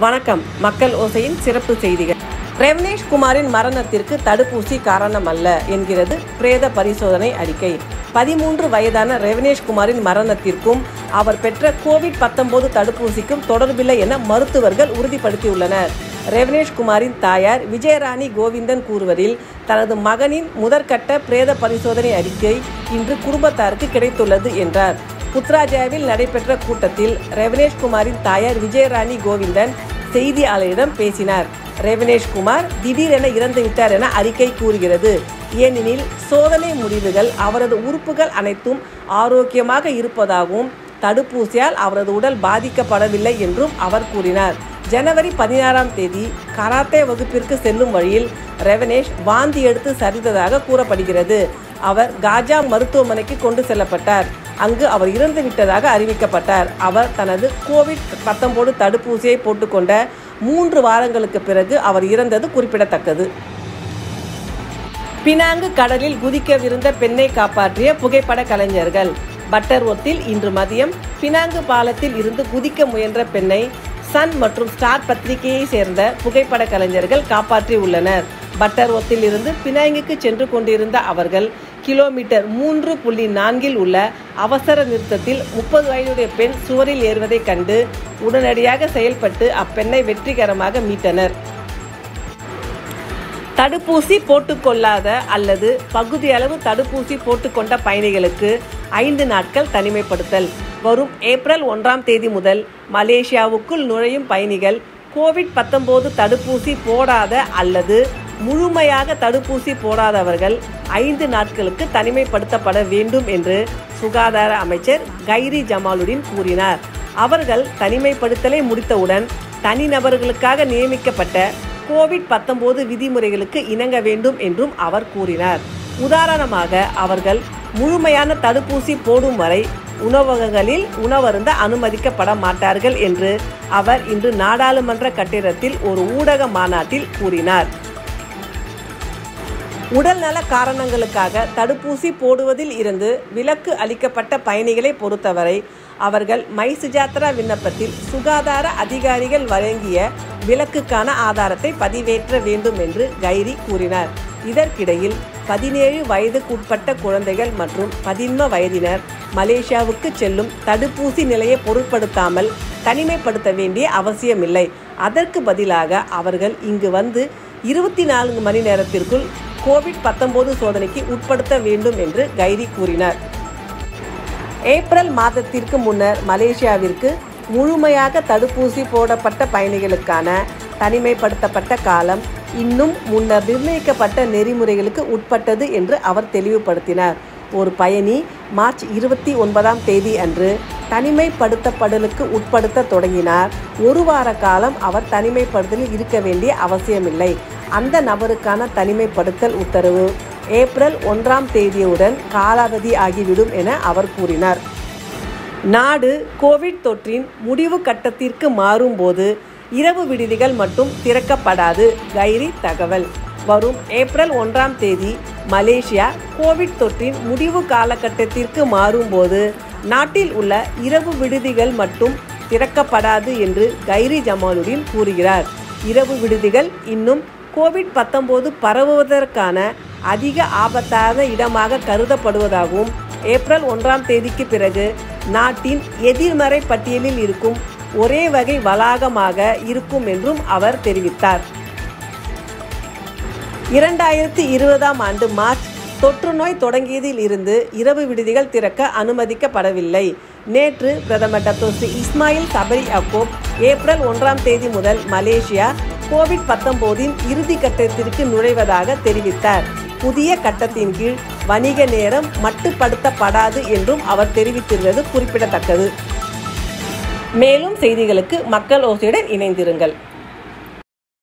வணக்கம் மக்கள் ஓசையின் சிறப்பு செய்திகள் ரெவனேஷ் குமாரின் மரணத்திற்கு தடுப்பூசி காரணம் அல்ல என்கிறது பிரேத பரிசோதனை அறிக்கை பதிமூன்று வயதான ரெவனேஷ் குமாரின் மரணத்திற்கும் அவர் பெற்ற கோவிட் பத்தொன்பது தடுப்பூசிக்கும் தொடர்பில்லை என மருத்துவர்கள் உறுதிப்படுத்தியுள்ளனர் ரெவனேஷ் குமாரின் தாயார் விஜயராணி கோவிந்தன் கூறுவதில் தனது மகனின் முதற்கட்ட பிரேத பரிசோதனை அறிக்கை இன்று குடும்பத்தாருக்கு கிடைத்துள்ளது என்றார் புத்ராஜாவில் நடைபெற்ற கூட்டத்தில் ரெவனேஷ் குமாரின் தாயார் விஜயராணி கோவிந்தன் செய்தியாளரிடம் பேசினார் ரெவனேஷ் குமார் திடீரென இறந்து விட்டார் என அறிக்கை கூறுகிறது ஏனெனில் சோதனை முடிவுகள் அவரது உறுப்புகள் அனைத்தும் ஆரோக்கியமாக இருப்பதாகவும் தடுப்பூசியால் அவரது உடல் பாதிக்கப்படவில்லை என்றும் அவர் கூறினார் ஜனவரி பதினாறாம் தேதி கராத்தே வகுப்பிற்கு செல்லும் வழியில் ரெவனேஷ் வாந்தி எடுத்து சரிந்ததாக கூறப்படுகிறது அவர் காஜா மருத்துவமனைக்கு கொண்டு செல்லப்பட்டார் அங்கு அவர் இறந்து விட்டதாக அறிவிக்கப்பட்டார் அவர் தனது கோவிட் பத்தொன்பது தடுப்பூசியை போட்டுக்கொண்ட மூன்று வாரங்களுக்கு பிறகு அவர் இறந்தது குறிப்பிடத்தக்கது பினாங்கு கடலில் குதிக்கவிருந்த பெண்ணை காப்பாற்றிய புகைப்பட கலைஞர்கள் பட்டர்வொத்தில் இன்று மதியம் பினாங்கு பாலத்தில் இருந்து குதிக்க முயன்ற பெண்ணை சன் மற்றும் ஸ்டார் பத்திரிகையை சேர்ந்த புகைப்பட கலைஞர்கள் காப்பாற்றி உள்ளனர் பட்டர்வொத்தில் இருந்து பினாங்குக்கு சென்று கொண்டிருந்த அவர்கள் கிலோமீட்டர் மூன்று புள்ளி நான்கில் உள்ள அவசர நிறுத்தத்தில் முப்பது வயதுடைய பெண் சுவரில் ஏறுவதைக் கண்டு உடனடியாக செயல்பட்டு அப்பெண்ணை வெற்றிகரமாக மீட்டனர் தடுப்பூசி போட்டுக்கொள்ளாத அல்லது பகுதியளவு தடுப்பூசி போட்டுக்கொண்ட பயணிகளுக்கு ஐந்து நாட்கள் தனிமைப்படுத்தல் வரும் ஏப்ரல் ஒன்றாம் தேதி முதல் மலேசியாவுக்குள் நுழையும் பயணிகள் கோவிட் பத்தொன்பது தடுப்பூசி போடாத அல்லது முழுமையாக தடுப்பூசி போடாதவர்கள் ஐந்து நாட்களுக்கு தனிமைப்படுத்தப்பட வேண்டும் என்று சுகாதார அமைச்சர் கைரி ஜமாலுடன் கூறினார் அவர்கள் தனிமைப்படுத்தலை முடித்தவுடன் தனிநபர்களுக்காக நியமிக்கப்பட்ட கோவிட் பத்தொன்பது விதிமுறைகளுக்கு இணங்க வேண்டும் என்றும் அவர் கூறினார் உதாரணமாக அவர்கள் முழுமையான தடுப்பூசி போடும் வரை உணவகங்களில் உணவருந்த அனுமதிக்கப்பட மாட்டார்கள் என்று அவர் இன்று நாடாளுமன்ற கட்டிடத்தில் ஒரு ஊடக மாநாட்டில் கூறினார் உடல்நல காரணங்களுக்காக தடுப்பூசி போடுவதில் இருந்து விலக்கு அளிக்கப்பட்ட பயணிகளை பொறுத்தவரை அவர்கள் மை சுஜாத்ரா விண்ணப்பத்தில் சுகாதார அதிகாரிகள் வழங்கிய விலக்குக்கான ஆதாரத்தை பதிவேற்ற வேண்டும் என்று கைரி கூறினார் இதற்கிடையில் பதினேழு வயதுக்குட்பட்ட குழந்தைகள் மற்றும் பதின்ம வயதினர் மலேசியாவுக்கு செல்லும் தடுப்பூசி நிலையை பொருட்படுத்தாமல் தனிமைப்படுத்த வேண்டிய அவசியமில்லை அதற்கு பதிலாக அவர்கள் இங்கு வந்து இருபத்தி நான்கு மணி நேரத்திற்குள் கோவிட் பத்தொன்பது சோதனைக்கு உட்படுத்த வேண்டும் என்று கைரி கூறினார் ஏப்ரல் மாதத்திற்கு முன்னர் மலேசியாவிற்கு முழுமையாக தடுப்பூசி போடப்பட்ட பயணிகளுக்கான தனிமைப்படுத்தப்பட்ட காலம் இன்னும் முன்னர் நிர்ணயிக்கப்பட்ட நெறிமுறைகளுக்கு உட்பட்டது என்று அவர் தெளிவுபடுத்தினார் ஒரு பயணி மார்ச் இருபத்தி ஒன்பதாம் தேதி அன்று தனிமைப்படுத்தப்படலுக்கு உட்படுத்த தொடங்கினார் ஒரு வார காலம் அவர் தனிமைப்படுத்தலில் இருக்க வேண்டிய அவசியமில்லை அந்த நபருக்கான தனிமைப்படுத்தல் உத்தரவு ஏப்ரல் ஒன்றாம் தேதியுடன் காலாவதி ஆகிவிடும் என அவர் கூறினார் நாடு கோவிட் தொற்றின் முடிவு கட்டத்திற்கு மாறும்போது இரவு விடுதிகள் மட்டும் திறக்கப்படாது கைரி தகவல் வரும் ஏப்ரல் ஒன்றாம் தேதி மலேசியா கோவிட் தொற்றின் முடிவு காலகட்டத்திற்கு மாறும்போது நாட்டில் உள்ள இரவு விடுதிகள் மட்டும் திறக்கப்படாது என்று கைரி ஜமாலுடன் கூறுகிறார் இரவு விடுதிகள் இன்னும் கோவிட் பத்தொன்பது பரவுவதற்கான அதிக ஆபத்தான இடமாக கருதப்படுவதாகவும் ஏப்ரல் ஒன்றாம் தேதிக்கு பிறகு நாட்டின் எதிர்மறை பட்டியலில் இருக்கும் ஒரே வகை வளாகமாக இருக்கும் என்றும் அவர் தெரிவித்தார் இரண்டாயிரத்தி இருபதாம் ஆண்டு மார்ச் தொற்று நோய் தொடங்கியதில் இருந்து இரவு விடுதிகள் திறக்க அனுமதிக்கப்படவில்லை நேற்று பிரதமர் Datuk Seri Ismail Sabri Yaakob April ஒன்றாம் தேதி முதல் மலேசியா கோவிட் பத்தொன்பதின் இறுதி கட்டத்திற்கு நுழைவதாக தெரிவித்தார் புதிய கட்டத்தின் கீழ் வணிக நேரம் மட்டுப்படுத்தப்படாது என்றும் அவர் தெரிவித்திருந்தது குறிப்பிடத்தக்கது மேலும் செய்திகளுக்கு மக்கள் ஓசையுடன் இணைந்திருங்கள்